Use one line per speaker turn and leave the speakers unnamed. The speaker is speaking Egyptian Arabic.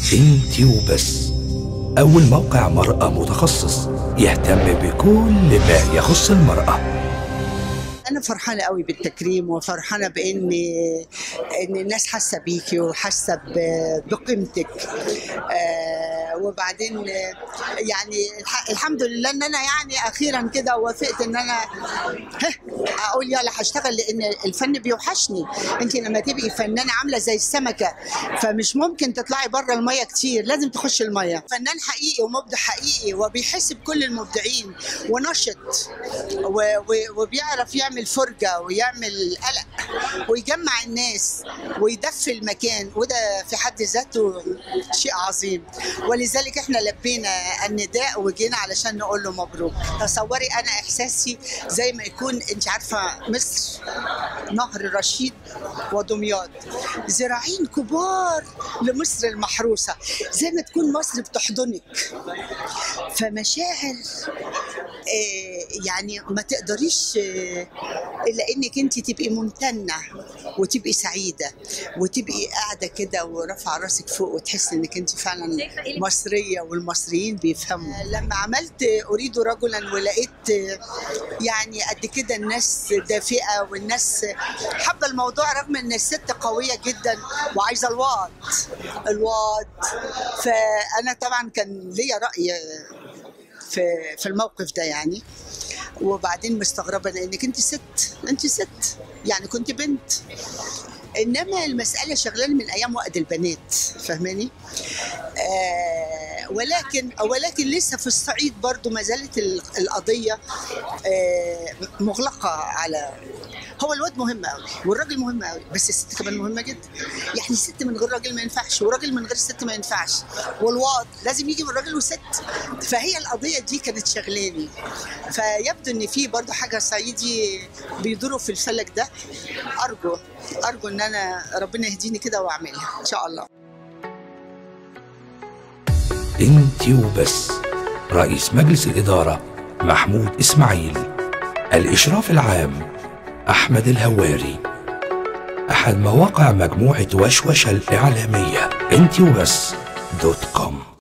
انت وبس أول موقع مرأة متخصص يهتم بكل ما يخص المرأة
انا فرحانه قوي بالتكريم وفرحانه بان ان الناس حاسه بيكي وحاسه ب- بقيمتك آه، وبعدين آه، يعني الح- الحمد لله ان انا يعني اخيرا كده وافقت ان انا هه، اقول يلا هشتغل لان الفن بيوحشني انت لما تبقي فنانه عامله زي السمكه فمش ممكن تطلعي بره الميه كتير لازم تخش الميه فنان حقيقي ومبدع حقيقي وبيحس بكل المبدعين ونشط و- و- وبيعرف يعمل فرجه ويعمل قلق ويجمع الناس ويدفي المكان وده في حد ذاته شيء عظيم ولذلك احنا لبينا النداء وجينا علشان نقول له مبروك تصوري انا احساسي زي ما يكون انت عارفه مصر نهر رشيد ودمياط ذراعين كبار لمصر المحروسه زي ما تكون مصر بتحضنك فمشاعر آه، يعني ما تقدريش آه، الا انك انت تبقي ممتنه وتبقي سعيده وتبقي قاعده كده ورافعه راسك فوق وتحسي انك انت فعلا مصريه والمصريين بيفهموا لما عملت اريد رجلا ولقيت آه، يعني قد كده الناس دافئه والناس حابه الموضوع رغم ان الست قويه جدا وعايزه الوقت الوقت فانا طبعا كان ليا راي في في الموقف ده يعني وبعدين مستغربه لانك انت ست انت ست يعني كنت بنت انما المساله شغلانه من ايام وقت البنات فاهماني آه ولكن ولكن لسه في الصعيد برضو ما زالت ال- القضيه آه مغلقه على هو الواد مهم قوي والراجل مهم قوي بس الست كمان مهمه جدا يعني الست من غير راجل ما ينفعش وراجل من غير ست ما ينفعش والواد لازم يجي من راجل وست فهي القضيه دي كانت شغلاني فيبدو ان في برضو حاجه صعيدي بيدوروا في الفلك ده ارجو ارجو ان انا ربنا يهديني كده واعملها ان شاء الله
انت وبس رئيس مجلس الإدارة محمود إسماعيل الإشراف العام أحمد الهواري أحد مواقع مجموعة وشوشة الإعلامية انت وبس دوت كوم